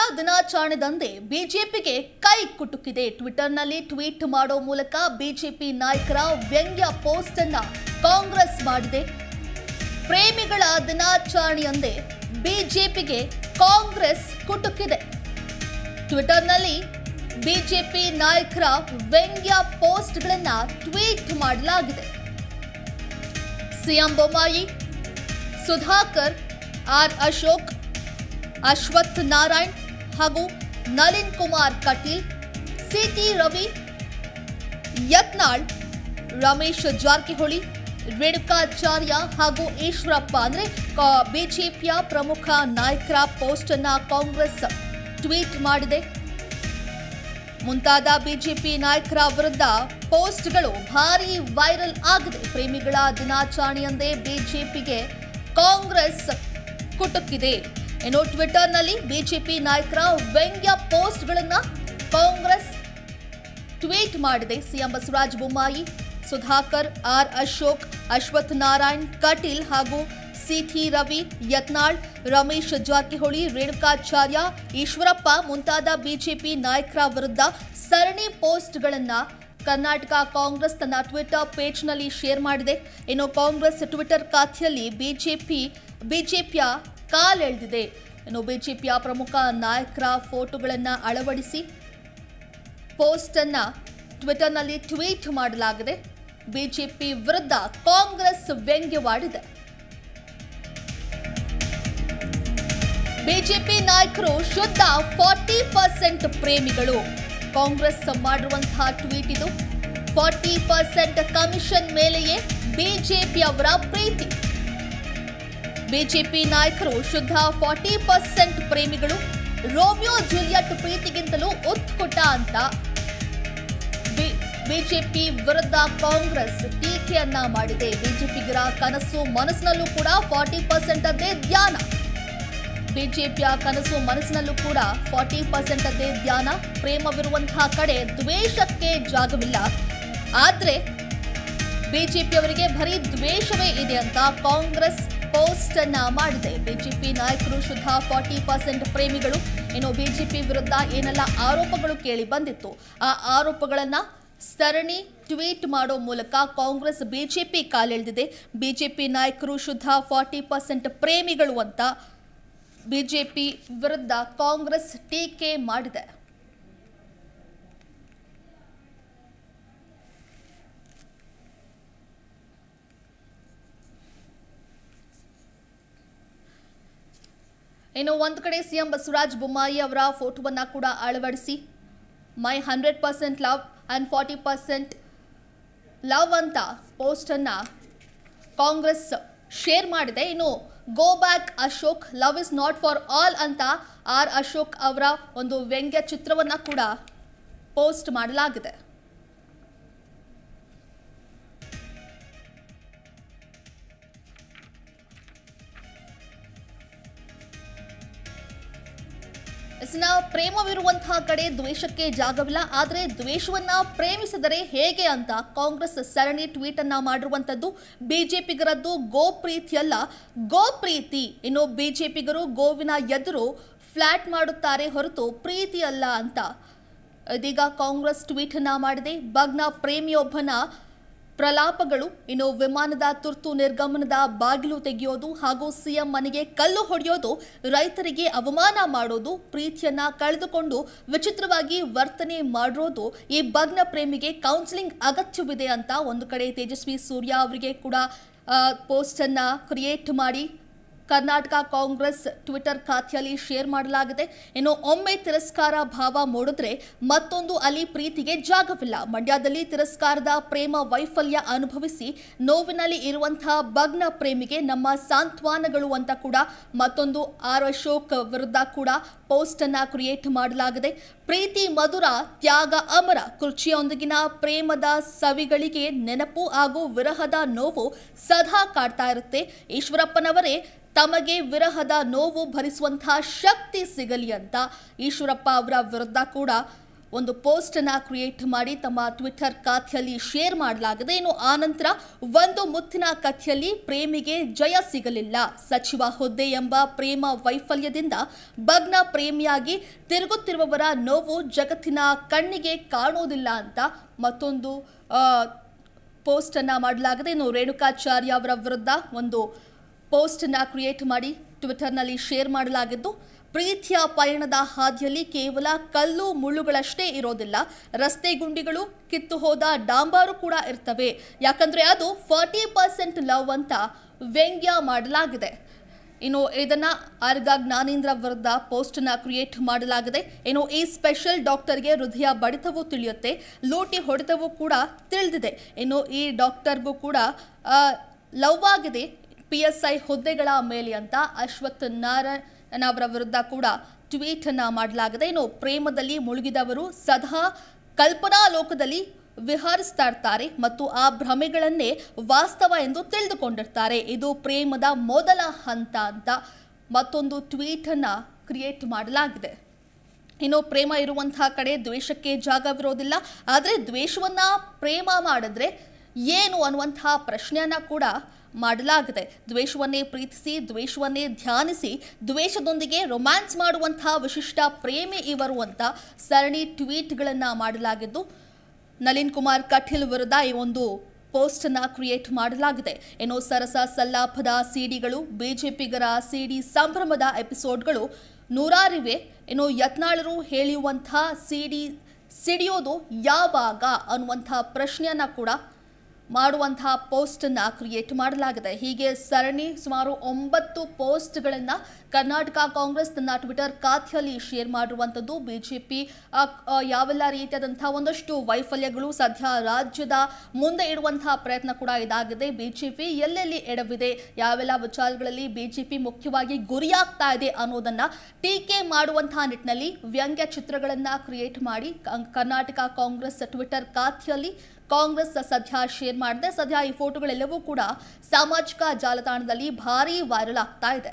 ದಿನಾಚರಣೆದಂದೇ ಬಿಜೆಪಿಗೆ ಕೈ ಕುಟುಕಿದೆ ಟ್ವಿಟರ್ನಲ್ಲಿ ಟ್ವೀಟ್ ಮಾಡೋ ಮೂಲಕ ಬಿಜೆಪಿ ನಾಯಕರ ವ್ಯಂಗ್ಯ ಪೋಸ್ಟ್ ಅನ್ನ ಕಾಂಗ್ರೆಸ್ ಮಾಡಿದೆ ಪ್ರೇಮಿಗಳ ದಿನಾಚರಣೆಯಂದೇ ಬಿಜೆಪಿಗೆ ಕಾಂಗ್ರೆಸ್ ಕುಟುಕಿದೆ ಟ್ವಿಟರ್ನಲ್ಲಿ ಬಿಜೆಪಿ ನಾಯಕರ ವ್ಯಂಗ್ಯ ಪೋಸ್ಟ್ಗಳನ್ನ ಟ್ವೀಟ್ ಮಾಡಲಾಗಿದೆ ಸಿಎಂ ಬೊಮ್ಮಾಯಿ ಸುಧಾಕರ್ ಆರ್ ಅಶೋಕ್ ಅಶ್ವಥ್ ನಾರಾಯಣ್ ಹಾಗೂ ನಳಿನ್ ಕುಮಾರ್ ಕಟೀಲ್ ಸಿಟಿ ರವಿ ಯತ್ನಾಳ್ ರಮೇಶ್ ಜಾರಕಿಹೊಳಿ ರೇಣುಕಾಚಾರ್ಯ ಹಾಗೂ ಈಶ್ವರಪ್ಪ ಅಂದ್ರೆ ಬಿಜೆಪಿಯ ಪ್ರಮುಖ ನಾಯಕರ ಪೋಸ್ಟ್ ಅನ್ನ ಕಾಂಗ್ರೆಸ್ ಟ್ವೀಟ್ ಮಾಡಿದೆ ಮುಂತಾದ ಬಿಜೆಪಿ ನಾಯಕರ ವಿರುದ್ಧ ಪೋಸ್ಟ್ಗಳು ಭಾರಿ ವೈರಲ್ ಆಗಿದೆ ಪ್ರೇಮಿಗಳ ದಿನಾಚರಣೆಯಂದೇ ಬಿಜೆಪಿಗೆ ಕಾಂಗ್ರೆಸ್ ಕುಟುಕಿದೆ ಇನ್ನು ಟ್ವಿಟರ್ನಲ್ಲಿ ಬಿಜೆಪಿ ನಾಯಕರ ವ್ಯಂಗ್ಯ ಪೋಸ್ಟ್ಗಳನ್ನ ಕಾಂಗ್ರೆಸ್ ಟ್ವೀಟ್ ಮಾಡಿದೆ ಸಿಎಂ ಬಸವರಾಜ ಬೊಮ್ಮಾಯಿ ಸುಧಾಕರ್ ಆರ್ ಅಶೋಕ್ ಅಶ್ವಥ್ ನಾರಾಯಣ್ ಕಟೀಲ್ ಹಾಗೂ ಸಿಟಿ ರವಿ ಯತ್ನಾಳ್ ರಮೇಶ್ ಜಾರಕಿಹೊಳಿ ರೇಣುಕಾಚಾರ್ಯ ಈಶ್ವರಪ್ಪ ಮುಂತಾದ ಬಿಜೆಪಿ ನಾಯಕರ ವಿರುದ್ಧ ಸರಣಿ ಪೋಸ್ಟ್ಗಳನ್ನ ಕರ್ನಾಟಕ ಕಾಂಗ್ರೆಸ್ ತನ್ನ ಟ್ವಿಟರ್ ಪೇಜ್ನಲ್ಲಿ ಶೇರ್ ಮಾಡಿದೆ ಇನ್ನು ಕಾಂಗ್ರೆಸ್ ಟ್ವಿಟರ್ ಖಾತೆಯಲ್ಲಿ ಬಿಜೆಪಿ ಬಿಜೆಪಿಯ ಕಾಲೆಳೆದಿದೆ ಇನ್ನು ಬಿಜೆಪಿಯ ಪ್ರಮುಖ ನಾಯಕರ ಫೋಟೋಗಳನ್ನು ಅಳವಡಿಸಿ ಪೋಸ್ಟ್ ಅನ್ನ ಟ್ವಿಟರ್ನಲ್ಲಿ ಟ್ವೀಟ್ ಮಾಡಲಾಗಿದೆ ಬಿಜೆಪಿ ವಿರುದ್ಧ ಕಾಂಗ್ರೆಸ್ ವ್ಯಂಗ್ಯವಾಡಿದೆ ಬಿಜೆಪಿ ನಾಯಕರು ಶುದ್ಧ ಫಾರ್ಟಿ ಪರ್ಸೆಂಟ್ ಪ್ರೇಮಿಗಳು ಕಾಂಗ್ರೆಸ್ ಮಾಡಿರುವಂತಹ ಟ್ವೀಟ್ ಇದು ಫಾರ್ಟಿ ಪರ್ಸೆಂಟ್ ಕಮಿಷನ್ ಮೇಲೆಯೇ ಬಿಜೆಪಿಯವರ ಪ್ರೀತಿ ಬಿಜೆಪಿ ನಾಯಕರು ಶುದ್ಧ ಫಾರ್ಟಿ ಪರ್ಸೆಂಟ್ ಪ್ರೇಮಿಗಳು ರೋಮಿಯೋ ಜೂಲಿಯಟ್ ಪ್ರೀತಿಗಿಂತಲೂ ಉತ್ಕುಟ ಅಂತ ಬಿಜೆಪಿ ವಿರುದ್ಧ ಕಾಂಗ್ರೆಸ್ ಟೀಕೆಯನ್ನ ಮಾಡಿದೆ ಬಿಜೆಪಿಗರ ಕನಸು ಮನಸ್ಸಿನಲ್ಲೂ ಕೂಡ ಫಾರ್ಟಿ ಪರ್ಸೆಂಟ್ ಅದೇ ಧ್ಯಾನ ಬಿಜೆಪಿಯ ಕನಸು ಮನಸ್ಸಿನಲ್ಲೂ ಕೂಡ ಫಾರ್ಟಿ ಪರ್ಸೆಂಟ್ ಅದೇ ಧ್ಯಾನ ಪ್ರೇಮವಿರುವಂತಹ ಕಡೆ ದ್ವೇಷಕ್ಕೆ ಜಾಗವಿಲ್ಲ ಆದ್ರೆ ಬಿಜೆಪಿಯವರಿಗೆ ಬರೀ ದ್ವೇಷವೇ ಇದೆ ಅಂತ ಕಾಂಗ್ರೆಸ್ ಪೋಸ್ಟ್ ಅನ್ನ ಮಾಡಿದೆ ಬಿಜೆಪಿ ನಾಯಕರು ಶುದ್ಧ ಫಾರ್ಟಿ ಪರ್ಸೆಂಟ್ ಪ್ರೇಮಿಗಳು ಇನ್ನು ಬಿಜೆಪಿ ವಿರುದ್ಧ ಏನೆಲ್ಲ ಆರೋಪಗಳು ಕೇಳಿ ಬಂದಿತ್ತು ಆ ಆರೋಪಗಳನ್ನ ಸರಣಿ ಟ್ವೀಟ್ ಮಾಡೋ ಮೂಲಕ ಕಾಂಗ್ರೆಸ್ ಬಿಜೆಪಿ ಕಾಲೆಳೆದಿದೆ ಬಿಜೆಪಿ ನಾಯಕರು ಶುದ್ಧ ಫಾರ್ಟಿ ಪರ್ಸೆಂಟ್ ಪ್ರೇಮಿಗಳು ಅಂತ ಬಿಜೆಪಿ ವಿರುದ್ಧ ಕಾಂಗ್ರೆಸ್ ಟೀಕೆ ಮಾಡಿದೆ ಇನ್ನು ಒಂದು ಕಡೆ ಸಿಎಂ ಬಸವರಾಜ ಬೊಮ್ಮಾಯಿ ಅವರ ಫೋಟೋವನ್ನ ಕೂಡ ಅಳವಡಿಸಿ my hundred percent love and forty percent love ಅಂತ ಪೋಸ್ಟನ್ನು ಕಾಂಗ್ರೆಸ್ ಶೇರ್ ಮಾಡಿದೆ ಇನ್ನು go back Ashok love is not for all ಅಂತ ಆರ್ ಅಶೋಕ್ ಅವರ ಒಂದು ವ್ಯಂಗ್ಯ ಚಿತ್ರವನ್ನು ಕೂಡ ಪೋಸ್ಟ್ ಮಾಡಲಾಗಿದೆ ಇನ್ನು ಪ್ರೇಮವಿರುವಂತಹ ಕಡೆ ದ್ವೇಷಕ್ಕೆ ಜಾಗವಿಲ್ಲ ಆದರೆ ದ್ವೇಷವನ್ನ ಪ್ರೇಮಿಸಿದರೆ ಹೇಗೆ ಅಂತ ಕಾಂಗ್ರೆಸ್ ಸರಣಿ ಟ್ವೀಟ್ ಅನ್ನ ಮಾಡಿರುವಂತದ್ದು ಬಿಜೆಪಿಗರದ್ದು ಗೋ ಪ್ರೀತಿಯಲ್ಲ ಗೋ ಪ್ರೀತಿ ಇನ್ನು ಬಿಜೆಪಿಗರು ಗೋವಿನ ಎದುರು ಫ್ಲಾಟ್ ಮಾಡುತ್ತಾರೆ ಹೊರತು ಪ್ರೀತಿ ಅಲ್ಲ ಅಂತ ಇದೀಗ ಕಾಂಗ್ರೆಸ್ ಟ್ವೀಟ್ ಅನ್ನ ಮಾಡಿದೆ ಬಗ್ನ ಪ್ರೇಮಿಯೊಬ್ಬನ ಪ್ರಲಾಪಗಳು ಇನ್ನು ವಿಮಾನದ ತುರ್ತು ನಿರ್ಗಮನದ ಬಾಗಿಲು ತೆಗೆಯೋದು ಹಾಗೂ ಸಿಎಂ ಮನೆಗೆ ಕಲ್ಲು ಹೊಡೆಯೋದು ರೈತರಿಗೆ ಅವಮಾನ ಮಾಡೋದು ಪ್ರೀತಿಯನ್ನ ಕಳೆದುಕೊಂಡು ವಿಚಿತ್ರವಾಗಿ ವರ್ತನೆ ಮಾಡಿರೋದು ಈ ಭಗ್ನ ಪ್ರೇಮಿಗೆ ಕೌನ್ಸಿಲಿಂಗ್ ಅಗತ್ಯವಿದೆ ಅಂತ ಒಂದು ಕಡೆ ತೇಜಸ್ವಿ ಸೂರ್ಯ ಅವರಿಗೆ ಕೂಡ ಪೋಸ್ಟ್ ಅನ್ನ ಕ್ರಿಯೇಟ್ ಮಾಡಿ ಕರ್ನಾಟಕ ಕಾಂಗ್ರೆಸ್ ಟ್ವಿಟರ್ ಖಾತೆಯಲ್ಲಿ ಶೇರ್ ಮಾಡಲಾಗಿದೆ ಇನ್ನು ಒಮ್ಮೆ ತಿರಸ್ಕಾರ ಭಾವ ಮೂಡಿದ್ರೆ ಮತ್ತೊಂದು ಅಲ್ಲಿ ಪ್ರೀತಿಗೆ ಜಾಗವಿಲ್ಲ ಮಂಡ್ಯದಲ್ಲಿ ತಿರಸ್ಕಾರದ ಪ್ರೇಮ ವೈಫಲ್ಯ ಅನುಭವಿಸಿ ನೋವಿನಲ್ಲಿ ಇರುವಂತಹ ಭಗ್ನ ಪ್ರೇಮಿಗೆ ನಮ್ಮ ಸಾಂತ್ವನಗಳು ಅಂತ ಕೂಡ ಮತ್ತೊಂದು ಆರ್ ಅಶೋಕ್ ವಿರುದ್ಧ ಕೂಡ ಪೋಸ್ಟ್ ಅನ್ನ ಕ್ರಿಯೇಟ್ ಮಾಡಲಾಗಿದೆ ಪ್ರೀತಿ ಮಧುರ ತ್ಯಾಗ ಅಮರ ಕುರ್ಚಿಯೊಂದಿಗಿನ ಪ್ರೇಮದ ಸವಿಗಳಿಗೆ ನೆನಪು ಹಾಗೂ ವಿರಹದ ನೋವು ಸದಾ ಕಾಡ್ತಾ ಇರುತ್ತೆ ಈಶ್ವರಪ್ಪನವರೇ ತಮಗೆ ವಿರಹದ ನೋವು ಭರಿಸುವಂತಹ ಶಕ್ತಿ ಸಿಗಲಿ ಅಂತ ಈಶ್ವರಪ್ಪ ಅವರ ವಿರುದ್ಧ ಕೂಡ ಒಂದು ಪೋಸ್ಟ್ ಅನ್ನ ಕ್ರಿಯೇಟ್ ಮಾಡಿ ತಮ್ಮ ಟ್ವಿಟರ್ ಖಾತೆಯಲ್ಲಿ ಶೇರ್ ಮಾಡಲಾಗಿದೆ ಇನ್ನು ಆನಂತರ ಒಂದು ಮುತ್ತಿನ ಕಥೆಯಲ್ಲಿ ಪ್ರೇಮಿಗೆ ಜಯ ಸಿಗಲಿಲ್ಲ ಸಚಿವ ಹುದ್ದೆ ಎಂಬ ಪ್ರೇಮ ವೈಫಲ್ಯದಿಂದ ಭಗ್ನ ಪ್ರೇಮಿಯಾಗಿ ತಿರುಗುತ್ತಿರುವವರ ನೋವು ಜಗತ್ತಿನ ಕಣ್ಣಿಗೆ ಕಾಣುವುದಿಲ್ಲ ಅಂತ ಮತ್ತೊಂದು ಆ, ಪೋಸ್ಟ್ ಅನ್ನ ಮಾಡಲಾಗಿದೆ ಇನ್ನು ರೇಣುಕಾಚಾರ್ಯ ಅವರ ವಿರುದ್ಧ ಒಂದು ಪೋಸ್ಟ್ ಅನ್ನ ಕ್ರಿಯೇಟ್ ಮಾಡಿ ಟ್ವಿಟರ್ನಲ್ಲಿ ಶೇರ್ ಮಾಡಲಾಗಿದ್ದು ಪ್ರೀತಿಯ ಪಯಣದ ಹಾದಿಯಲ್ಲಿ ಕೇವಲ ಕಲ್ಲು ಮುಳ್ಳುಗಳಷ್ಟೇ ಇರೋದಿಲ್ಲ ರಸ್ತೆ ಗುಂಡಿಗಳು ಕಿತ್ತು ಹೋದ ಡಾಂಬಾರು ಕೂಡ ಇರ್ತವೆ ಯಾಕಂದ್ರೆ ಅದು ಫಾರ್ಟಿ ಪರ್ಸೆಂಟ್ ಲವ್ ಅಂತ ವ್ಯಂಗ್ಯ ಮಾಡಲಾಗಿದೆ ಇನ್ನು ಇದನ್ನ ಆರ್ಗ ಜ್ಞಾನೇಂದ್ರ ವಿರುದ್ಧ ಪೋಸ್ಟ್ ನ ಕ್ರಿಯೇಟ್ ಮಾಡಲಾಗಿದೆ ಇನ್ನು ಈ ಸ್ಪೆಷಲ್ ಡಾಕ್ಟರ್ಗೆ ಹೃದಯ ಬಡಿತವೂ ತಿಳಿಯುತ್ತೆ ಲೂಟಿ ಹೊಡೆತವೂ ಕೂಡ ತಿಳಿದಿದೆ ಇನ್ನು ಈ ಡಾಕ್ಟರ್ಗೂ ಕೂಡ ಲವ್ ಆಗಿದೆ ಪಿ ಎಸ್ ಐ ಹುದ್ದೆಗಳ ಮೇಲೆ ಅಂತ ಅಶ್ವಥ್ ನಾರಾಯಣ ಅವರ ವಿರುದ್ಧ ಕೂಡ ಟ್ವೀಟ್ ಅನ್ನ ಮಾಡಲಾಗಿದೆ ಇನ್ನು ಪ್ರೇಮದಲ್ಲಿ ಮುಳುಗಿದವರು ಸದಾ ಕಲ್ಪನಾ ಲೋಕದಲ್ಲಿ ವಿಹರಿಸ್ತಾ ಇರ್ತಾರೆ ಮತ್ತು ಆ ಭ್ರಮೆಗಳನ್ನೇ ವಾಸ್ತವ ಎಂದು ತಿಳಿದುಕೊಂಡಿರ್ತಾರೆ ಇದು ಪ್ರೇಮದ ಮೊದಲ ಹಂತ ಅಂತ ಮತ್ತೊಂದು ಟ್ವೀಟ್ ಅನ್ನ ಕ್ರಿಯೇಟ್ ಮಾಡಲಾಗಿದೆ ಇನ್ನು ಪ್ರೇಮ ಇರುವಂತಹ ಕಡೆ ದ್ವೇಷಕ್ಕೆ ಜಾಗವಿರೋದಿಲ್ಲ ಆದರೆ ದ್ವೇಷವನ್ನ ಪ್ರೇಮ ಮಾಡಿದ್ರೆ ಏನು ಅನ್ನುವಂತಹ ಪ್ರಶ್ನೆಯನ್ನ ಕೂಡ ಮಾಡಲಾಗಿದೆ ದ್ವೇಷವನ್ನೇ ಪ್ರೀತಿಸಿ ದ್ವೇಷವನ್ನೇ ಧ್ಯಾನಿಸಿ ದ್ವೇಷದೊಂದಿಗೆ ರೊಮ್ಯಾನ್ಸ್ ಮಾಡುವಂತಹ ವಿಶಿಷ್ಟ ಪ್ರೇಮಿ ಇವರು ಅಂತ ಸರಣಿ ಟ್ವೀಟ್ಗಳನ್ನು ಮಾಡಲಾಗಿದ್ದು ನಳಿನ್ ಕುಮಾರ್ ಕಟೀಲ್ ವಿರುದ್ಧ ಈ ಒಂದು ಪೋಸ್ಟ್ ಅನ್ನ ಕ್ರಿಯೇಟ್ ಮಾಡಲಾಗಿದೆ ಇನ್ನು ಸರಸ ಸಲ್ಲಾಪದ ಸಿಡಿಗಳು ಬಿಜೆಪಿಗರ ಸಿಡಿ ಸಂಭ್ರಮದ ಎಪಿಸೋಡ್ಗಳು ನೂರಾರಿವೆ ಇನ್ನು ಯತ್ನಾಳರು ಹೇಳಿಯುವಂತಹ ಸಿಡಿ ಸಿಡಿಯೋದು ಯಾವಾಗ ಅನ್ನುವಂತಹ ಪ್ರಶ್ನೆಯನ್ನ ಕೂಡ ಮಾಡುವಂತಹ ಪೋಸ್ಟನ್ನು ಕ್ರಿಯೇಟ್ ಮಾಡಲಾಗಿದೆ ಹೀಗೆ ಸರಣಿ ಸುಮಾರು ಒಂಬತ್ತು ಪೋಸ್ಟ್ಗಳನ್ನು ಕರ್ನಾಟಕ ಕಾಂಗ್ರೆಸ್ ತನ್ನ ಟ್ವಿಟರ್ ಖಾತೆಯಲ್ಲಿ ಶೇರ್ ಮಾಡಿರುವಂಥದ್ದು ಬಿಜೆಪಿ ಯಾವೆಲ್ಲ ರೀತಿಯಾದಂತಹ ಒಂದಷ್ಟು ವೈಫಲ್ಯಗಳು ಸದ್ಯ ರಾಜ್ಯದ ಮುಂದೆ ಇಡುವಂತಹ ಪ್ರಯತ್ನ ಕೂಡ ಇದಾಗಿದೆ ಬಿಜೆಪಿ ಎಲ್ಲೆಲ್ಲಿ ಎಡವಿದೆ ಯಾವೆಲ್ಲ ವಿಚಾರಗಳಲ್ಲಿ ಬಿಜೆಪಿ ಮುಖ್ಯವಾಗಿ ಗುರಿಯಾಗ್ತಾ ಇದೆ ಅನ್ನೋದನ್ನ ಟೀಕೆ ಮಾಡುವಂತಹ ನಿಟ್ಟಿನಲ್ಲಿ ವ್ಯಂಗ್ಯ ಚಿತ್ರಗಳನ್ನ ಕ್ರಿಯೇಟ್ ಮಾಡಿ ಕ- ಕರ್ನಾಟಕ ಕಾಂಗ್ರೆಸ್ ಟ್ವಿಟರ್ ಖಾತೆಯಲ್ಲಿ ಕಾಂಗ್ರೆಸ್ ಸದ್ಯ ಶೇರ್ ಮಾಡಿದೆ ಸದ್ಯ ಈ ಫೋಟೋಗಳೆಲ್ಲವೂ ಕೂಡ ಸಾಮಾಜಿಕ ಜಾಲತಾಣದಲ್ಲಿ ಭಾರಿ ವೈರಲ್ ಆಗ್ತಾ ಇದೆ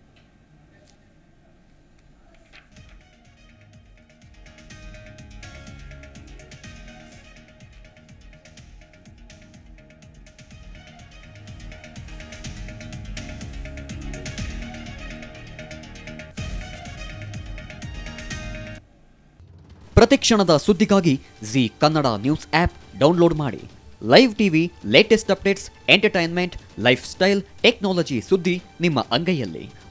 ಪ್ರತಿಕ್ಷಣದ ಸುದ್ದಿಗಾಗಿ Zee Kannada news app download ಮಾಡಿ live TV latest updates entertainment lifestyle technology ಸುದ್ದಿ ನಿಮ್ಮ ಅಂಗೈಯಲ್ಲಿ